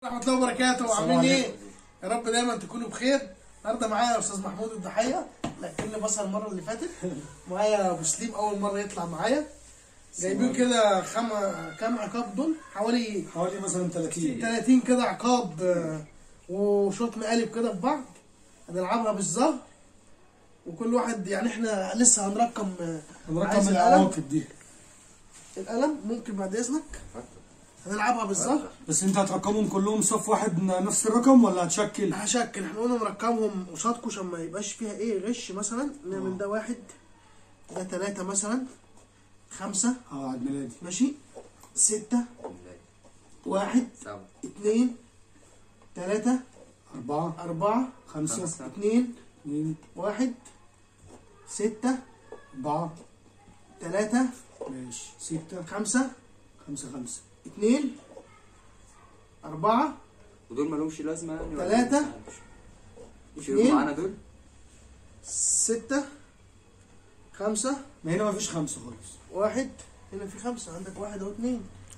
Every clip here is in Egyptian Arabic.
ورحمة الله وبركاته عاملين ايه؟ يا رب دايما تكونوا بخير النهارده معايا استاذ محمود الضحية لكن بصل المرة اللي فاتت معايا ابو سليم اول مرة يطلع معايا جايبين كده خم كام عقاب دول حوالي حوالي مثلا 30 30 كده عقاب آه، وشوط مقالب كده في بعض هنلعبها بالظهر وكل واحد يعني احنا لسه هنرقم آه، عايز الرقم القلم العواقب دي القلم ممكن بعد اذنك هنلعبها بالظهر بس انت هترقمهم كلهم صف واحد نفس الرقم ولا هتشكل؟ هشكل احنا قلنا نرقمهم قصادكم عشان ما يبقاش فيها ايه غش مثلا نعمل ده واحد ده تلاتة مثلا خمسة اه عيد ميلادي ماشي ستة واحد سبعة اتنين تلاتة أربعة أربعة خمسة خمسة. اتنين اثنين واحد ستة أربعة تلاتة ماشي ستة خمسة خمسة خمسة اتنين أربعة ودول مالهمش لازمة يعني ولا تلاتة. إيه؟ مش يبقوا اتنين. معانا دول ستة خمسة ما هنا مفيش خمسة خالص واحد هنا في خمسة عندك واحد أو اتنين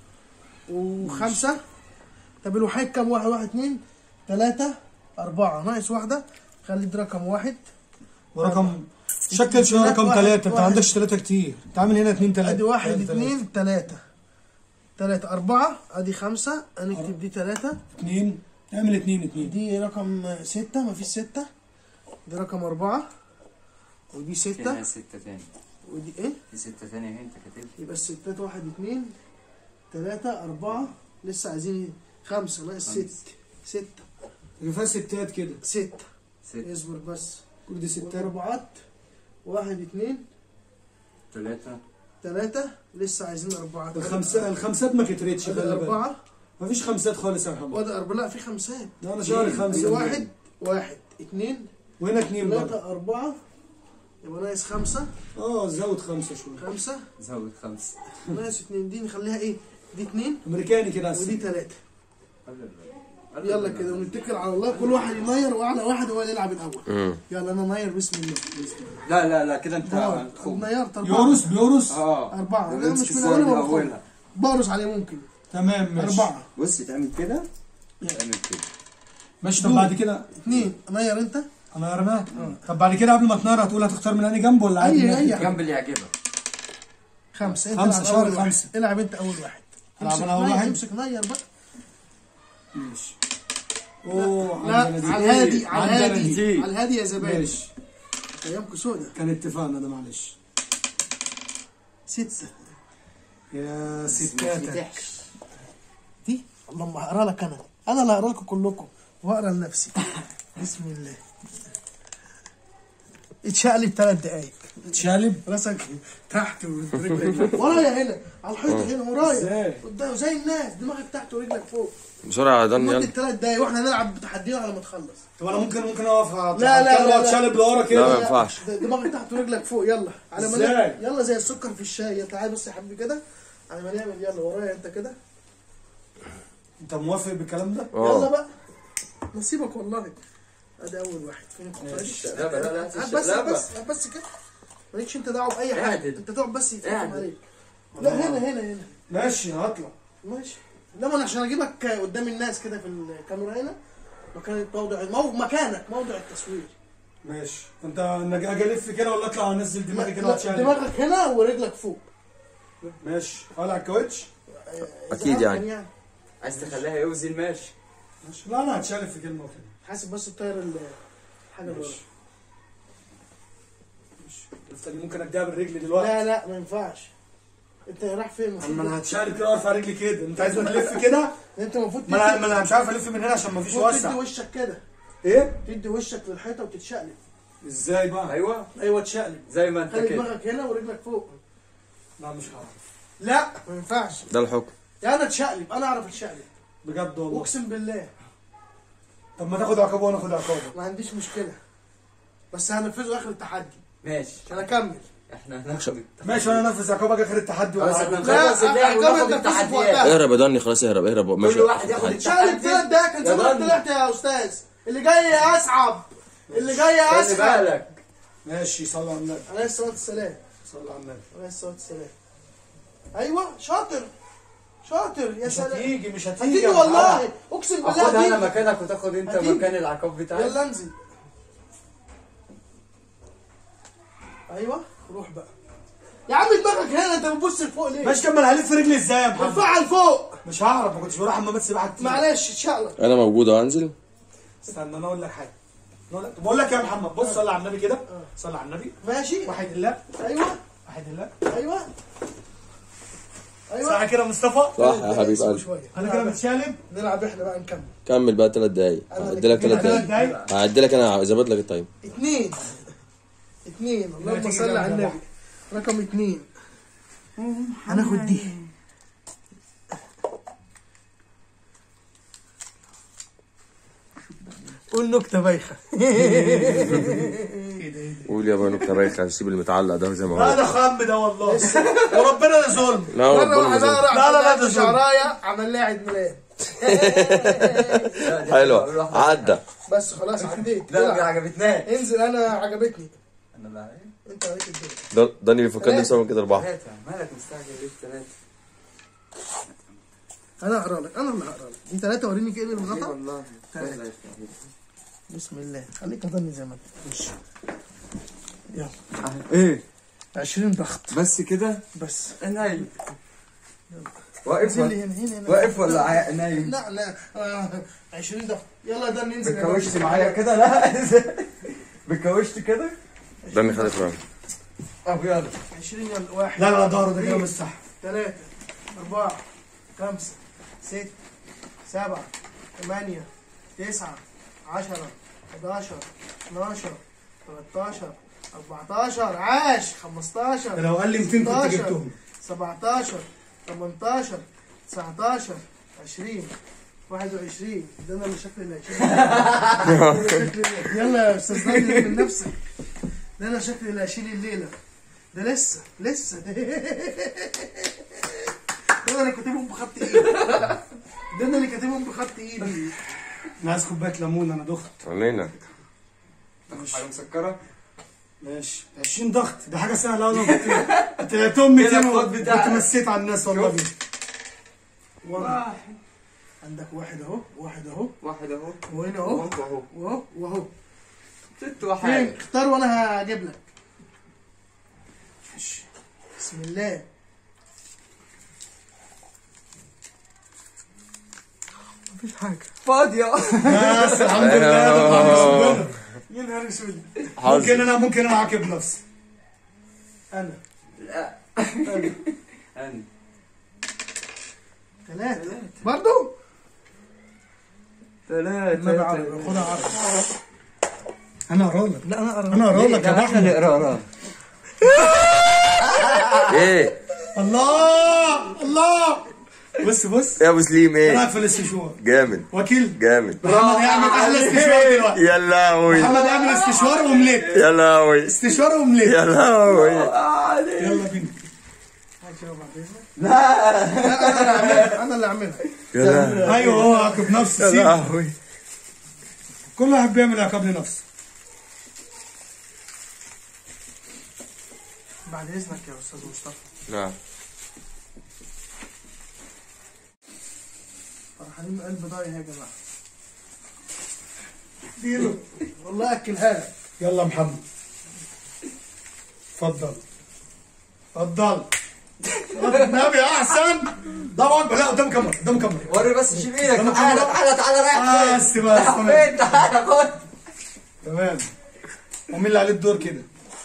وخمسة طب الوحيد كام واحد واحد اتنين تلاتة أربعة ناقص واحدة خلي دي رقم واحد ورقم شكل شوية رقم واحد- ثلاثة انت واحد. عندكش ثلاثة كتير انت عامل هنا اثنين ثلاثة ادي واحد ثلاثة، اتنين تلاتة تلاتة أربعة ادي خمسة هنكتب دي تلاتة اثنين اعمل اثنين اثنين دي رقم ستة مفيش ستة دي رقم أربعة ودي في ستة هنا ستة تاني ودي ايه في ستة تانية اهي انت كاتب يبقى الستات واحد اتنين تلاتة أربعة لسه عايزين خمسة ناقص خمسة. ست ستة اللي فيها ستات كده ستة ستة اصبر بس كل دي ستات والأربعات واحد اتنين تلاتة تلاتة لسه عايزين أربعة الخمسة الخمسات ما كترتش ادي خلي بالك أربعة مفيش خمسات خالص يا محمد وادي أربعة لا في خمسات ده انا شهر ادي خمسة واحد واحد اتنين وهنا اثنين برضه تلاتة أربعة يبقى ناقص خمسة اه زود خمسة شوية خمسة زود خمسة ناقص اتنين دي نخليها ايه دي اتنين امريكاني كده على ودي السن. تلاتة قلل قلل. يلا كده ونتكل على الله كل واحد ينير واعلى واحد هو اللي يلعب الاول يلا انا نير بسم الله لا لا لا كده انت اه خم نيرت أربعة يورس بيورس اه أربعة ده لا امسك مش من الصورة أولها من ولا أولها أولها بارس عليه ممكن تمام ماشي أربعة بص تعمل كده تعمل كده ماشي طب بعد كده اتنين نير أنت انا رماه طب بعد كده قبل ما تنار هتقول هتختار من انهي جنب ولا عادي أي- ناخد؟ أي. الجنب اللي يعجبك خمسة أنت خمسة، العب شهر أول واحد خمسة. العب أنت أول واحد ألعب امسك أنا أول نير، واحد؟ امسك نير بقى ماشي اوه لا عندنا دي. على الهادي على عندنا الهادي دي. على الهادي يا زبادي ماشي أيامكم سودة كان اتفقنا ده معلش ستة يا ما ستاتك تفتحش. دي اللهم هقرا لك أنا أنا اللي هقرا لكم كلكم وهقرا لنفسي بسم الله اتشقلب ثلاث دقايق تشالب راسك تحت ورجلك فوق ورايا هنا على الحيطه هنا ورايا ازاي؟ قدام زي الناس دماغك تحت ورجلك فوق بسرعة يا دان مدة يلا ثلاث دقايق واحنا نلعب تحدينا على ما تخلص طب انا ممكن ممكن اقف لا، لا، لا، لا. تشالب لورا لا، ما كده ينفعش. دماغك تحت ورجلك فوق يلا على ما ازاي؟ نعمل- يلا زي السكر في الشاي تعالى بص يا حبيبي كده على ما نعمل يلا ورايا انت كده انت موافق بالكلام ده؟ يلا اه بقى نصيبك والله ادي اول واحد فين ماشي. لا، لا، لا، لا، هات بس لا، هات بس هات بس كده مالكش انت دعوه باي حاجه اعدل. انت تقعد بس يتحكم اعدل. عليك لا هنا هنا هنا ماشي هطلع ماشي لا ما انا عشان اجيبك قدام الناس كده في الكاميرا هنا مكان موضع مو... مكانك موضع التصوير ماشي انت انا اجي الف كده ولا اطلع وانزل دماغي كده لا، واتشالب دماغك هنا ورجلك فوق ماشي اقلع الكاوتش آه، أكيد إذا يعني. أمكن عايز تخليها يوزن ماشي ماشي لا انا هتشالب في كلمه وكده حاسب بس الطاير ال- الحاجه اللي ورا ماشي ماشي الفتة دي ممكن اديها بالرجل دلوقتي لا لا ما ينفعش انت رايح فين اما المفروض انا هتشالب كده وارفع رجلي كده انت عايز تلف كده انت المفروض ما انا تدي- ما انا مش عارف الف من هنا عشان مفيش المفروض تدي وسع وشك كده ايه تدي وشك للحيطه وتتشقلب ازاي بقى ايوه ايوه تشقلب زي ما انت خلي كده دماغك هنا ورجلك فوق لا مش هعرف لا ما ينفعش ده الحكم يا انا اتشقلب انا اعرف اتشقلب بجد والله اقسم بالله طب ما تاخد عقابه وانا اخد عقابه ما عنديش مشكله بس هنفذه اخر التحدي ماشي عشان اكمل احنا هناخد ماشي وانا انفذ عقابك اخر التحدي خلاص ولا احنا حاجة. نخلص اللعب عقاب وناخد انت بتفوز في التحديات وقتها. اهرب يا داني خلاص اهرب اهرب ماشي كل واحد ياخد اتشقلب التحدي ثلاث دقايق كان يا زمان ضني. طلعت يا استاذ اللي جاي اصعب اللي جاي خلي اصعب بالك ماشي صلى على النبي عليه الصلاه والسلام صلى على النبي عليه الصلاه والسلام ايوه شاطر شاطر يا مش سلام هتيجي مش هتيجي هتيجي يا والله اقسم بالله اخدها انا هتيجي. مكانك وتاخد انت هتيجي. مكان العقاب بتاعي يلا انزل ايوه روح بقى يا عم دماغك هنا انت بتبص لفوق ليه؟ ماشي كمل عليك في رجلي ازاي يا محمد ارفعها لفوق مش هعرف ما كنتش بروح حمامات سباحه كتير معلش اتشقلب انا موجود اهو انزل استنى انا اقول لك حاجه أنا أقول لك- بقول لك يا محمد بص صلي على النبي كده صلي على النبي ماشي واحد الله ايوه واحد الله ايوه صح ايوه كده يا مصطفى صح يا حبيب قلبي شويه انا كده متشالب نلعب احنا بقى نكمل كمل بقى ثلاث دقايق هعدي لك ثلاث ثلاث دقايق دقايق هعدي لك انا ظبط لك التايم اتنين اتنين اللهم تيجي صل على جنب النبي رقم اتنين هناخد دي قول نكتة بايخة قول يا بقى نكته بايخه سيب المتعلق ده زي ما لا هو ده خم ده والله وربنا ده ظلم لا مرة ربنا واحد يرزقك. اقرا لا، لا، لا، على ده ظلم. شعراية عمل لها عيد ميلاد حلوه عدى بس خلاص عديت لا ما العب. عجبتناش انزل انا عجبتني انا بقى ايه انت عليك الدنيا ده داني بيفكرني بسبب كده اربعه ثلاثة مالك مستعجل ليه ثلاثة انا هقرا لك انا اللي هقرا لك دي ثلاثة وريني كده ايه الغطا والله ثلاثة. بسم الله خليك اضلني زي ما انت ماشي يلا ايه 20 ضغط بس كده بس نايم واقف انزل لي ولا هنا هنا هنا واقف ولا عا- نايم لا لا آه، 20 ضغط يلا ده ننزل بتكوشت معايا كده لا بتكوشت كده داني خدت راحه طب يلا 20 يلا واحد لا لا ظهره ده كده اثنين، مش صح ثلاثة أربعة خمسة ستة سبعة ثمانية تسعة عشرة 11 12 13 14 عاش 15 ده لو قال لي 200 كنت 16 جبتهم 17 18 19 20 21 ده انا اللي شكلي اللي 20 يلا يا استاذ نادي من نفسك ده انا شكلي اللي هشيل الليله ده لسه لسه ده انا اللي كاتبهم بخط ايدي ده انا اللي كاتبهم بخط ايدي انا عايز كوبايه ليمون انا دخت علينا حاجة مسكرة ماشي 20 ضغط ده حاجه سهله انا كنت كنت لقيتهم 200 كده الكود كنت بتاعك. مسيت على الناس والله واحد عندك واحد اهو واحد اهو واحد اهو وهنا اهو اهو اهو واهو واهو ست فين وحاجة اختار وانا هجيب لك ماشي. بسم الله مفيش حاجة فاضية بس الحمد لله ده طبعاً ربنا. يا نهار اسود ممكن انا ممكن انا اعاقب نفسي انا لا انا أنا ثلاثة برضو ثلاثة النبي عربي خدها عربي انا اقرا لك لا انا اقرا انا اقرا لك يا احنا احمد اللي نقرا ايه الله الله بص بص يا ابو سليم ايه رايك ايه في الاستشوار جامد وكيل جامد محمد يعمل احلى استشوار دلوقتي يا لهوي محمد يعمل استشوار اومليت يا لهوي استشوار اومليت يا لهوي يلا بينا لا انا اللي اعملها انا اللي اعملها يا لهوي ايوه هو عاقب نفسه يا سيب لهوي كل واحد بيعمل عقاب لنفسه بعد اذنك يا استاذ مصطفى نعم فرحانين من قلب ضايع يا جماعة اديله والله اكلها لك يلا يا محمد اتفضل اتفضل النبي احسن طبعا لا قدام كاميرا قدام كاميرا وري بس شيل ايدك أنا تعالى كمان. تعالى تعالى رايح بس فين بس رايح تمام فين تعالى خد تمام ومين اللي عليه الدور كده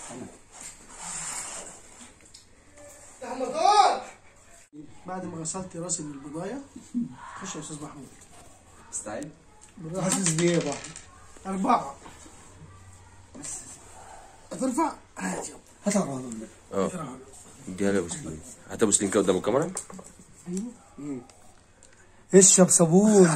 يا رمضان بعد ما غسلت راسي من البضاية خش يا استاذ محمود استعين بالراحة حاسس بايه يا بابا أربعة هترفع هات يلا هات الرهان اه اديها لي ابو سليم هات ابو سليم كده قدام الكاميرا اشرب صابون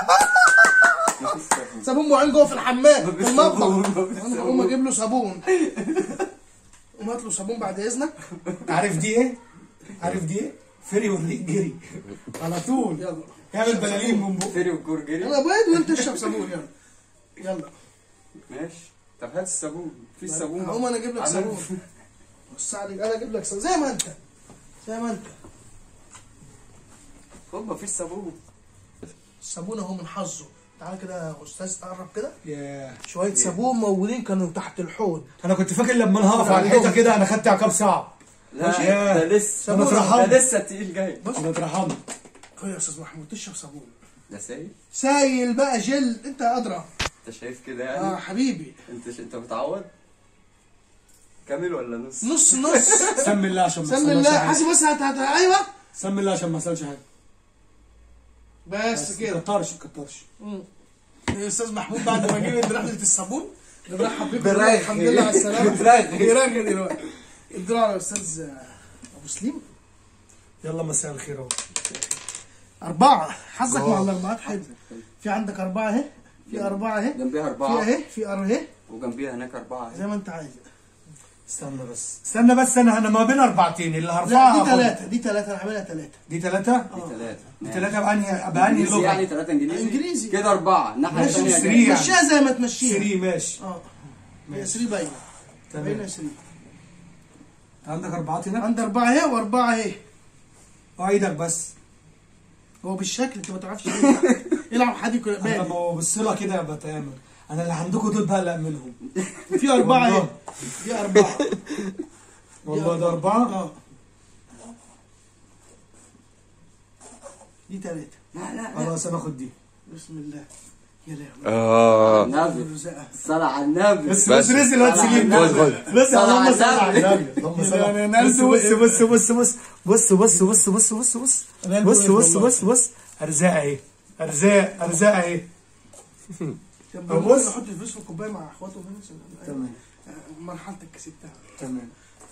صابون معين جوه في الحمام في المطبخ انا هقوم اجيب له صابون قوم هات له صابون بعد اذنك عارف دي ايه؟ عارف دي ايه؟ فري وريق جري على طول يلا يعمل بلالين من بقه فيري والكور جري انا بيض وانت اشرب صابون يلا يلا ماشي طب هات الصابون في الصابون هقوم انا اجيب لك عامل- صابون بص عليك انا اجيب لك صابون زي ما انت زي ما انت خد مفيش صابون الصابون اهو من حظه تعالى كده يا استاذ تقرب كده ياه شويه صابون موجودين كانوا تحت الحوض انا كنت فاكر لما انا هقف على الحيطه كده انا خدت عقاب صعب لا ياه. ده لسه أنا اترحمت. ده لسه التقيل جاي بص انا اترحمت خد يا استاذ محمود تشرب صابون ده سايب سايل بقى جل انت ادرى انت شايف كده اه يعني حبيبي انت ش... انت متعود كامل ولا نص نص نص سمي الله عشان ما سم يحصلش الله حاجه حاسب بس هت هت ايوه سمي الله عشان ما يحصلش حاجه بس ما كده تكترش ما تكترش مم. الاستاذ محمود بعد ما جه من رحله الصابون بنرحب بيكم بالرغي. الحمد لله على السلامه بالرغي. بيرغي دلوقتي ادوا على الاستاذ ابو سليم يلا مساء الخير اهو اربعه حظك مع الاربعات حلو في عندك اربعه اهي في اربعه اهي جنبيها في أربعة اهي في ار اهي وجنبيها هناك أربعة زي ما انت عايز استنى بس استنى بس انا انا ما بين اربعتين اللي لا هرفعها دي هاخدها. ثلاثه دي ثلاثه انا عاملها ثلاثه دي ثلاثة دي ثلاثة دي ثلاثة بأنهي بأنهي انجليزي يعني لغة ثلاثة انجليزي إنجليزي. كده أربعة الناحية ماشي الثانية سريع. جاي. يعني. مشيها زي ما تمشيها 3 ماشي اه هي 3 باينه باينه تمام 3 عندك أربعات هنا عندي اربعه اهي واربعه اهي اه ايدك بس هو بالشكل انت ما تعرفش يلعب. يلعب حدي كده انا بادي ببص لها كده بتعامل انا اللي عندكم دول بقلق منهم في اربعه اهي والله. دي اربعه والله ده أربعة اه دي ثلاثه لا لا لا خلاص أنا آخد دي بسم الله يا لهوي اه النبي الرزاقه الصلاة على النبي بس بس. بس نزل الواد سليم خد خد بس صل على اللهم صل على النبي. النبي اللهم صل يعني على أنا بص قلبي بص بص بص بص بص بص بص بص بص أنا قلبي بص وقف بص والله. بص بص ارزاق اهي ارزاق ارزاق اهي طب طب بص بص. نحط الفلوس في الكوبايه مع اخواته فين تمام مرحلتك كسبتها تمام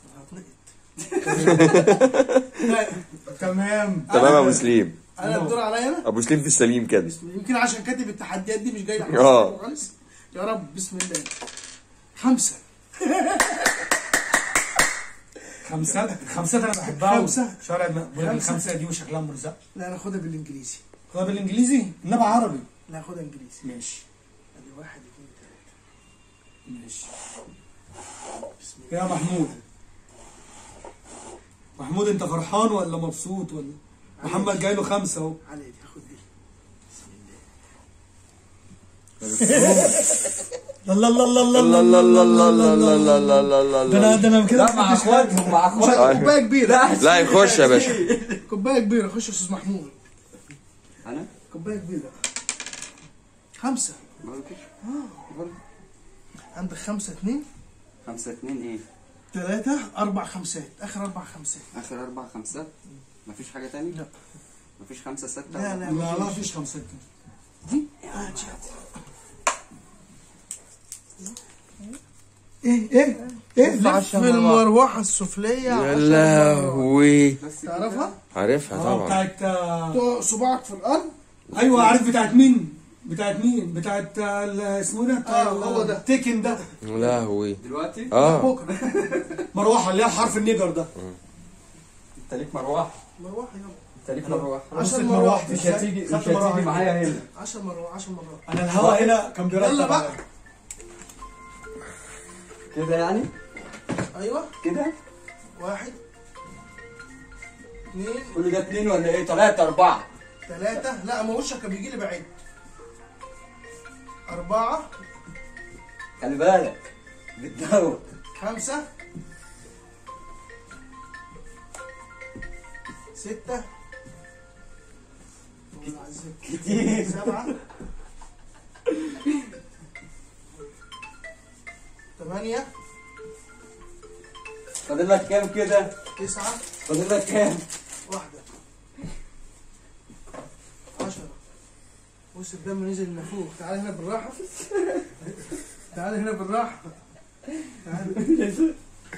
هتنقط تمام تمام يا ابو سليم انا الدور عليا انا ابو سليم في السليم كده يمكن عشان كاتب التحديات دي مش جاي لي آه. خالص يا رب بسم الله خمسه خمسات خمسات انا بحبها خمسة. شارع بقول لك خمسة. الخمسه دي وشكلها مرزق لا انا اخدها بالانجليزي هو بالانجليزي انما عربي لا اخدها انجليزي ماشي ادي واحد اثنين ثلاثه ماشي بسم الله يا محمود محمود انت فرحان ولا مبسوط ولا محمد جاي له خمسه اهو علي دي هاخد دي الله الله الله الله لا لا لا لا لا لا لا لا لا ده انا ده انا كده لا مع اخواتهم مع اخواتهم كوبايه كبيره لا يخش يا باشا كوبايه كبيره خش يا استاذ محمود انا كوبايه كبيره خمسه بقول كده بقول عندك خمسه اثنين خمسة اتنين ايه ثلاثه اربع خمسات اخر اربع خمسات اخر اربع خمسات مفيش حاجة تاني لا. مفيش خمسة ستة لا لا لا لا فيش خمسات دي هات شات. ايه ايه ايه لف المروحه السفليه يا عشر مرات. لهوي بس تعرفها؟ عارفها اه طبعا بتاعت آه، تقع صباعك في الارض ايوه عارف بتاعت مين بتاعت مين بتاعت آه، ال- اسمه ده بتاع آه، هو ده. التيكن ده يا لهوي دلوقتي اه بكره مروحه اللي هي حرف النيجر ده انت ليك مروحة مروحه يلا انت ليك مروحة عشر بصيت مرات. مروحتي مش هتيجي خدت مش مروحة هتيجي معايا هنا 10 مرات 10 مرات انا الهوا هنا كان بيرتب يلا بقى. عليا. كده يعني ايوه كده واحد اثنين كل ده اتنين ولا ايه تلاتة اربعة ثلاثة لا ما وشك كان بيجي لي بعيد أربعة خلي بالك بتدور خمسة ستة كتير سبعة ثمانية فاضل لك كام كده تسعة فاضل لك كام واحدة عشرة بص الدم نزل لفوق تعال هنا بالراحة تعال هنا بالراحة تعال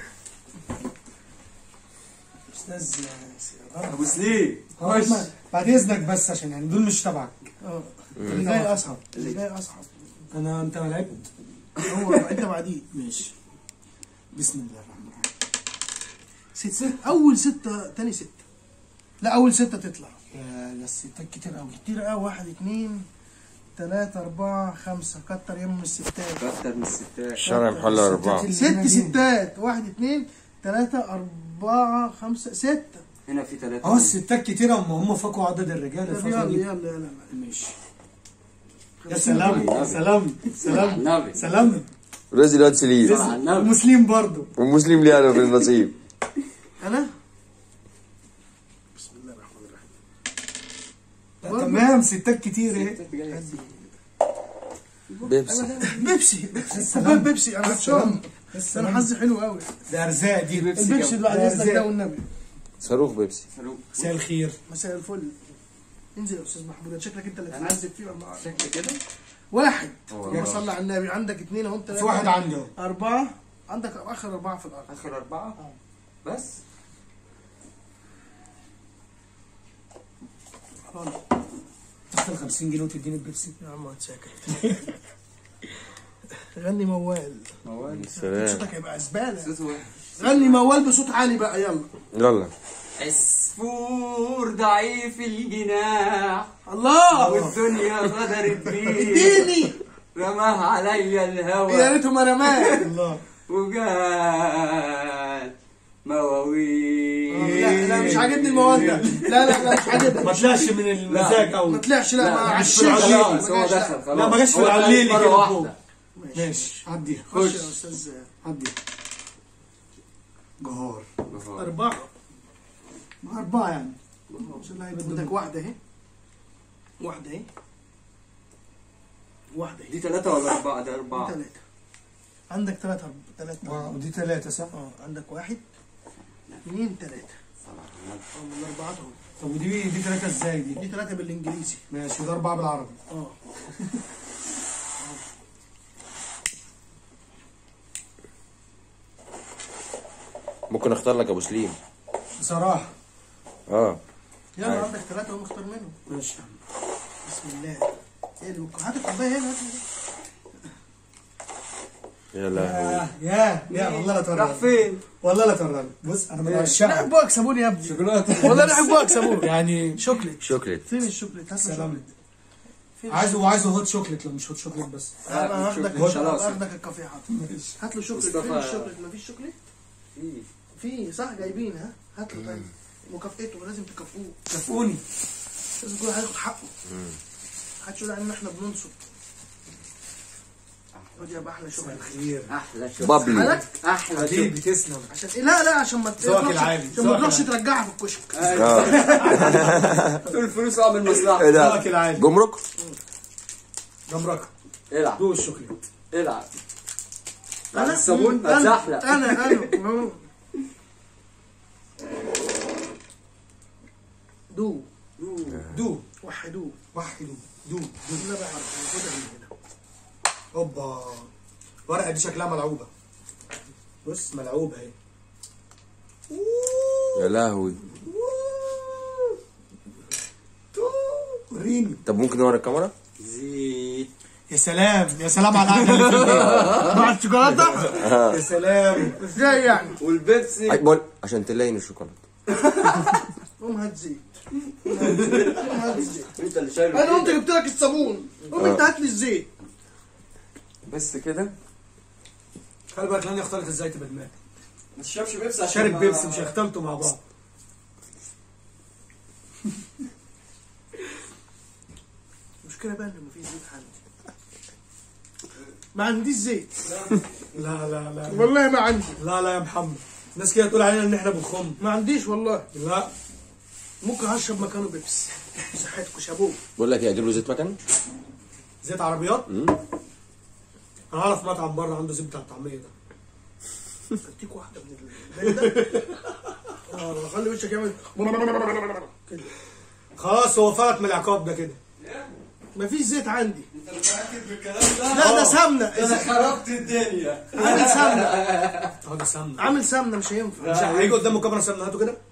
استاذ ابو سليم خلاص ما- بعد اذنك بس عشان يعني دول مش تبعك اه اللي جاي اصعب اللي جاي اصعب انا انت ما لعبت هو انت بعديه ماشي بسم الله الرحمن الرحيم ست ست اول ستة تاني ستة لا اول ستة تطلع يا ده الستات كتير قوي كتير قوي واحد اتنين تلاتة أربعة خمسة كتر يم الستات كتر من الستات الشارع محل أربعة ست ستات واحد اتنين تلاتة أربعة خمسة ستة هنا في ثلاثة اه الستات كتيرة هم هم فاكوا عدد الرجال يلا الفترة يلا دي يلا يلا ماشي يا سلام يا سلام سلام النبي سلام رازي الواد سليم على النبي مسلم برضه ومسلم لي انا في النصيب انا بسم الله الرحمن الرحيم تمام ستات كتير اهي بيبسي بيبسي كوبايه بيبسي انا عطشان انا حظي حلو قوي ده ارزاق دي البيبسي اللي بعد ده اذنك ده أرزاق. والنبي صاروخ بيبسي مساء الخير مساء الفل انزل يا استاذ محمود شكلك انت اللي تتعذب فيه ولا شكل كده واحد هو اللهم صل على النبي عندك اثنين اهو انت في واحد عندي اهو اربعه عندك اخر اربعه في الارض اخر اربعة بس خلاص تدخل 50 جنيه وتديني البيبسي يا عم اقعد ساكت غني موال موال سلام صوتك هيبقى زباله صوته وحش غني موال بصوت عالي بقى يلا يلا عصفور ضعيف الجناح الله والدنيا غدرت بيه اديني رماه عليا يا الهوى ريته ما رماه الله وجات مواويل لا لا مش عاجبني الموال ده لا لا لا مش عاجبني ما طلعش من المزاج ما قوي طلعش لا ما مش عشيش في العليل ما هو جاش، لا. دخل خلاص لا، ما جاش في هو العليل دخل كده مرة فوق. واحدة ماشي عديها خش يا استاذ عديها جهار اربعه مع أربعة يعني عشان لا يبقى عندك واحده اهي واحده اهي واحده اهي دي ثلاثة ولا أربعة؟ ده أربعة ثلاثه عندك ثلاثه ثلاثه ودي ثلاثة صح؟ اه عندك واحد اثنين ثلاثه اه من الاربعات اهو طب ودي دي ثلاثة ازاي دي؟ دي ثلاثه بالانجليزي ماشي وده أربعة بالعربي اه ممكن اختار لك ابو سليم بصراحة اه يلا عادي. عندك ثلاثه ونختار منهم ماشي بسم الله ايه الوك- هات الكوبايه هنا هات يا لهوي يا يا يا والله لا راح توراني فين؟ والله لا توراني بص أنا من لا عشاق يحبوك سابوني يا ابني شوكولاتة والله لا يحبوك سابوني يعني شوكليت شوكليت فين الشوكليت هات له سلام شوكليت فين عايزه وعايزه هوت شوكليت لو مش هوت شوكليت بس انا هاخدك شوكليت. خلاص. هاخدك الكافيه حاضر هات له شوكليت مصطفى- فين الشوكليت مفيش شوكليت في. في صح جايبين ها هات له طيب مكافئته لازم تكافئوه كافئوني لازم كل واحد ياخد حقه محدش يقول ان احنا بننصب ودي يبقى احلى شغل خير أحلى شوكولاتة بابلي حالك أحلى حبيبي شوكولاتة تسلم عشان ايه لا لا عشان ما ذوقك تروحش العالي، عشان ما ذوقك تروحش العالي. ترجعها في الكشك اه طول الفلوس أعمل مصلحة ايه ده ذوقك العالي جمرك جمرك العب دوق الشوكليت العب انا بعد الصابون انا هتزحلق انا انا دو دوق وحدوه وحدوا دوق دوق لا بقى خدها من هنا اوبا ورقة دي شكلها ملعوبة بص ملعوبة اهي يا لهوي وريني طب ممكن نوري الكاميرا زيت يا سلام يا سلام على القعدة اللي في البيت. مع الشوكولاته يا سلام ازاي يعني والبيبسي أي بقول عشان تلاين الشوكولاته قوم هات زيت قوم هات زيت أنت اللي شايله انا قمت كده. جبت لك الصابون قوم انت هات لي الزيت بس كده خلي بالك لن يختلط الزيت بالماء ما تشربش بيبسي عشان شارب ما- بيبسي مش هيختلطوا مع بعض المشكله بقى ان مفيش زيت عندي ما عنديش زيت لا لا لا والله ما عندي لا لا يا محمد الناس كده تقول علينا ان احنا بنخم ما عنديش والله لا ممكن هشرب مكانه بيبسي صحتكم شابوه بقول لك ايه اجيب له زيت مكان زيت عربيات مم. انا اعرف مطعم بره عنده زيت بتاع الطعميه ده اديك واحده من الباقي ده اه خلي وشك يعمل كده خلاص هو فلت من العقاب ده كده مفيش زيت عندي انت متاكد بالكلام ده؟ لا ده سمنه انا خربت الدنيا عامل سمنه اه ده سمنه عامل سمنه مش هينفع مش هيجي قدامه كاميرا سمنه هاته كده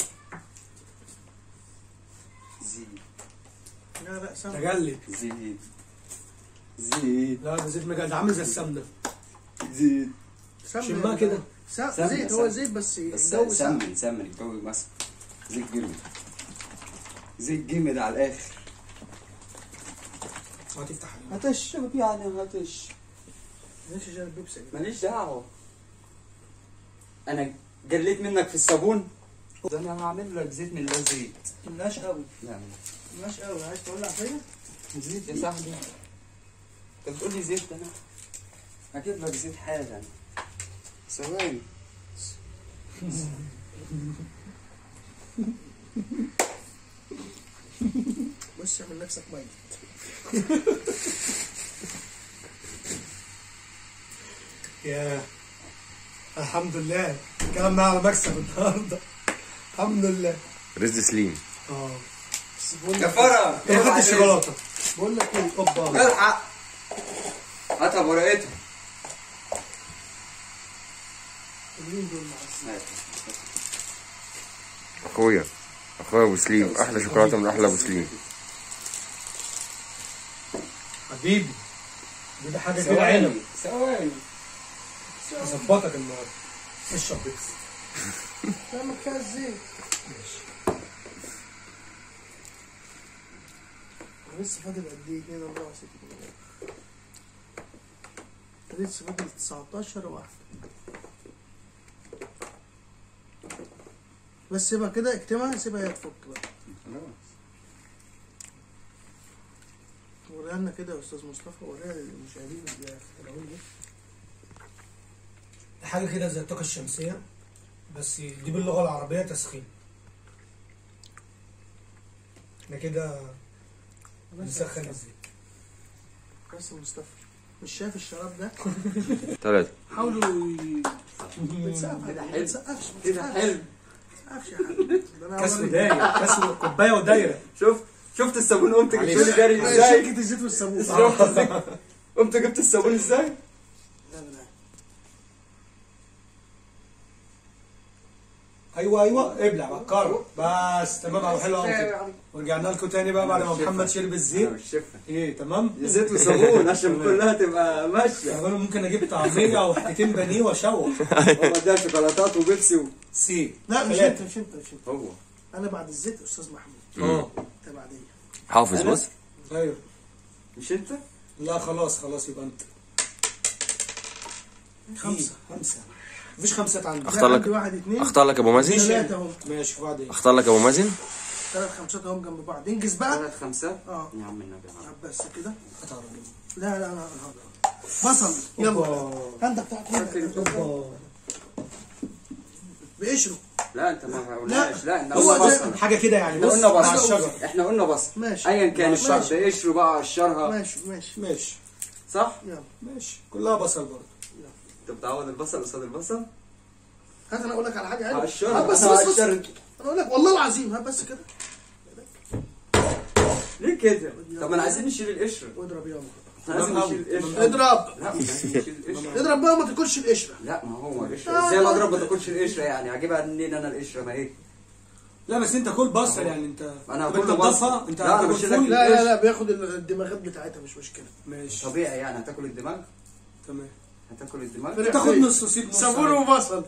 زيت لا لا سمنه تجلي زيت زيت لا ده زيت مجال ده عامل زي السمنه زيت سمنه شمها كده س- سمنة، زيت هو سمنة. زيت بس بس الجو سمنه سمن سمن الجو مسك زيت جمد زيت جمد على الاخر هتفتح عليه هتشرب يعني هتش ماشي جاب بيبسي ماليش دعوه انا جليت منك في الصابون ده انا هعمل لك زيت من لا زيت ملهاش قوي لا ملهاش قوي عايز تولع فيا زيت يا صاحبي انت بتقول لي زيت انا هجيب لك زيت حالا ثواني بص اعمل نفسك ميت يا الحمد لله كلام على مكسب النهارده الحمد لله رزق سليم اه بس بقول يا لك فرع انت خدت الشوكولاته بقول لك ايه اوبا الحق هاتها بورقتها مين دول معزين اخويا اخويا ابو سليم احلى شوكولاته من احلى ابو سليم حبيبي دي ده حاجه كده عنب ثواني ثواني هظبطك النهارده اشرب بيكس تعمل فيها الزيت لسه فاضل قد ايه 2 64 لسه فاضل 19 واحد بس سيبها كده اكتمها سيبها هي تفك بقى وريها لنا كده يا استاذ مصطفى وريها للمشاهدين اللي اخترعوه دي حاجه كده زي الطاقه الشمسيه بس دي باللغه العربيه تسخين احنا كده بنسخن الزيت بس يا مصطفى مش شايف الشراب ده ثلاثة حاولوا ي- ما تسقفش كده ما حلو. تسقفش ما كده تسقفش. حلو ما تسقفش يا حبيبي ده انا كاس هوريك. ودايره كاس و- كوبايه ودايره شفت شفت الصابون قمت جبت لي جري ما هي ازاي شركة الزيت والصابون شفت ازاي قمت جبت الصابون ازاي لا لا ايوه ايوه ابلع بقى كرر بس تمام قوي حلو قوي كده ورجعنا لكم تاني بقى بعد ما محمد شرب الزيت انا مش شايفها ايه تمام زيت وصابون عشان كلها تبقى ماشيه يعني انا ممكن اجيب طعميه او حتتين بانيه واشوح ومديها شوكولاتات وبيبسي و- سي لا مش انت مش انت مش انت هو انا بعد الزيت استاذ محمود اه انت بعدين حافظ بص ايوه مش انت لا خلاص خلاص يبقى انت خمسة خمسه مفيش خمسات عندي اختار عندي لك واحد اثنين اختار لك ابو مازن ثلاثة اهم ماشي وبعدين اختار لك ابو مازن ثلاث خمسات اهم جنب بعض انجز بقى ثلاث خمسات اه يا عم النبي يا عم. بس كده هتعرف. لا لا لا انا هقدر بصل يلا أوبا. عندك بتاعت أوبا. بقشره لا انت ما قلناش لا احنا هو قلنا ده- بصل حاجه كده يعني احنا بص قلنا مع بصل الشجر احنا قلنا بصل ماشي ايا كان ماشي. الشرط قشره بقى قشرها ماشي ماشي ماشي صح يلا ماشي كلها بصل برضه انت بتعوض البصل قصاد البصل هات انا اقول لك على حاجه حلوه هقشرها هات بس بس بس هقشرها. انا اقول لك والله العظيم هات بس كده ليه كده طب ما انا عايزين نشيل القشره واضرب يلا احنا عايزين تمام نشيل أوي. القشره اضرب لا مش عايزين نشيل القشره اضرب بقى وما تاكلش القشره لا ما هو القشره ازاي اضرب ما تاكلش القشره يعني هجيبها منين انا القشره ما ايه لا بس انت كل بصل يعني انت أنا طب هاكل انت بصل. تضيفها انت لا، أنا هتاكل بشيل لك فول لا لا لا بياخد الدماغات بتاعتها مش مشكله ماشي طبيعي يعني هتاكل الدماغ تمام هتاكل الدماغ فرق تاخد فين؟ نص وسيب نص صابون عادي. وبصل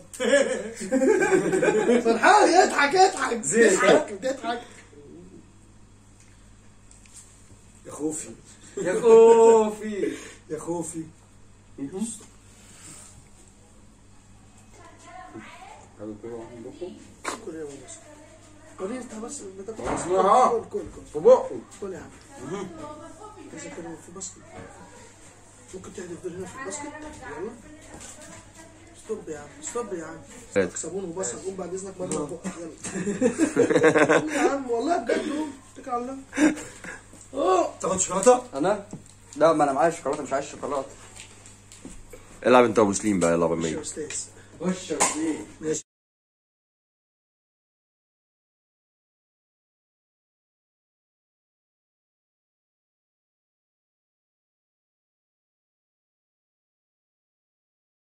فرحان يضحك يضحك زيت، يضحك يضحك يا خوفي يا خوفي يا خوفي كل يوم بصل وريني انت بس بتاكل اسمعها. كل كل كل في بقه كل يا عم كذا كده في باسكت ممكن تحذف دول هنا في الباسكت يلا ستوب يا عم ستوب يا عم ثلاثة. صابون وبصل قوم بعد اذنك بره بقك يلا قوم يا عم والله بجد قوم اتكل على الله اوه تاخد شوكولاته انا لا ما انا معايا شوكولاته مش عايز شوكولاته العب انت ابو سليم بقى يلا ابو يا مية استاذ خش يا وسيم ماشي